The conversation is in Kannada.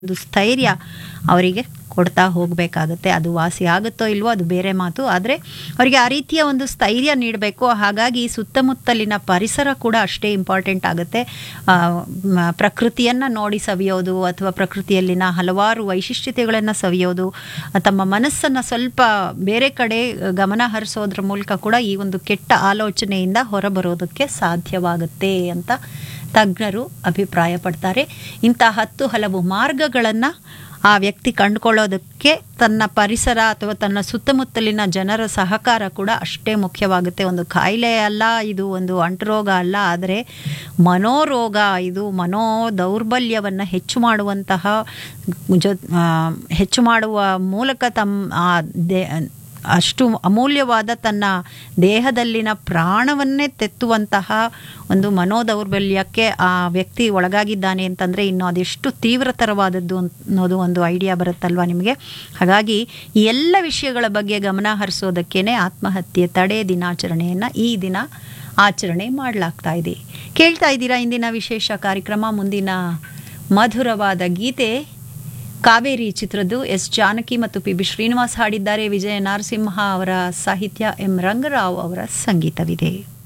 ಒಂದು ಸ್ಥೈರ್ಯ ಅವರಿಗೆ ಕೊಡ್ತಾ ಹೋಗಬೇಕಾಗುತ್ತೆ ಅದು ವಾಸಿ ಆಗುತ್ತೋ ಇಲ್ವೋ ಅದು ಬೇರೆ ಮಾತು ಆದರೆ ಅವರಿಗೆ ಆ ರೀತಿಯ ಒಂದು ಸ್ಥೈರ್ಯ ನೀಡಬೇಕು ಹಾಗಾಗಿ ಸುತ್ತಮುತ್ತಲಿನ ಪರಿಸರ ಕೂಡ ಅಷ್ಟೇ ಇಂಪಾರ್ಟೆಂಟ್ ಆಗುತ್ತೆ ಆ, ಮ, ಪ್ರಕೃತಿಯನ್ನು ನೋಡಿ ಸವಿಯೋದು ಅಥವಾ ಪ್ರಕೃತಿಯಲ್ಲಿನ ಹಲವಾರು ವೈಶಿಷ್ಟ್ಯತೆಗಳನ್ನು ಸವಿಯೋದು ತಮ್ಮ ಮನಸ್ಸನ್ನು ಸ್ವಲ್ಪ ಬೇರೆ ಕಡೆ ಗಮನ ಹರಿಸೋದ್ರ ಮೂಲಕ ಕೂಡ ಈ ಒಂದು ಕೆಟ್ಟ ಆಲೋಚನೆಯಿಂದ ಹೊರಬರೋದಕ್ಕೆ ಸಾಧ್ಯವಾಗುತ್ತೆ ಅಂತ ತಜ್ಞರು ಅಭಿಪ್ರಾಯ ಪಡ್ತಾರೆ ಇಂಥ ಹತ್ತು ಹಲವು ಮಾರ್ಗಗಳನ್ನು ಆ ವ್ಯಕ್ತಿ ಕಂಡುಕೊಳ್ಳೋದಕ್ಕೆ ತನ್ನ ಪರಿಸರ ಅಥವಾ ತನ್ನ ಸುತ್ತಮುತ್ತಲಿನ ಜನರ ಸಹಕಾರ ಕೂಡ ಅಷ್ಟೇ ಮುಖ್ಯವಾಗುತ್ತೆ ಒಂದು ಕಾಯಿಲೆ ಅಲ್ಲ ಇದು ಒಂದು ಅಂಟುರೋಗ ಅಲ್ಲ ಆದರೆ ಮನೋರೋಗ ಇದು ಮನೋ ದೌರ್ಬಲ್ಯವನ್ನು ಹೆಚ್ಚು ಮಾಡುವಂತಹ ಜೊ ಆ, ಹೆಚ್ಚು ಮಾಡುವ ಮೂಲಕ ತಮ್ಮ ಆ ದೇ ಅಷ್ಟು ಅಮೂಲ್ಯವಾದ ತನ್ನ ದೇಹದಲ್ಲಿನ ಪ್ರಾಣವನ್ನೇ ತೆತ್ತುವಂತಹ ಒಂದು ಮನೋದೌರ್ಬಲ್ಯಕ್ಕೆ ಆ ವ್ಯಕ್ತಿ ಒಳಗಾಗಿದ್ದಾನೆ ಅಂತಂದರೆ ಇನ್ನು ಅದೆಷ್ಟು ತೀವ್ರತರವಾದದ್ದು ಅನ್ನೋದು ಒಂದು ಐಡಿಯಾ ಬರುತ್ತಲ್ವ ನಿಮಗೆ ಹಾಗಾಗಿ ಈ ಎಲ್ಲ ವಿಷಯಗಳ ಬಗ್ಗೆ ಗಮನ ಹರಿಸೋದಕ್ಕೇ ಆತ್ಮಹತ್ಯೆ ತಡೆ ದಿನಾಚರಣೆಯನ್ನು ಈ ದಿನ ಆಚರಣೆ ಮಾಡಲಾಗ್ತಾ ಇದೆ ಕೇಳ್ತಾ ಇದ್ದೀರಾ ಇಂದಿನ ವಿಶೇಷ ಕಾರ್ಯಕ್ರಮ ಮುಂದಿನ ಮಧುರವಾದ ಗೀತೆ ಕಾವೇರಿ ಚಿತ್ರದ್ದು ಎಸ್ ಜಾನಕಿ ಮತ್ತು ಪಿ ಬಿ ಶ್ರೀನಿವಾಸ್ ಹಾಡಿದ್ದಾರೆ ವಿಜಯ ನರಸಿಂಹ ಅವರ ಸಾಹಿತ್ಯ ಎಂ ರಂಗರಾವ್ ಅವರ ಸಂಗೀತವಿದೆ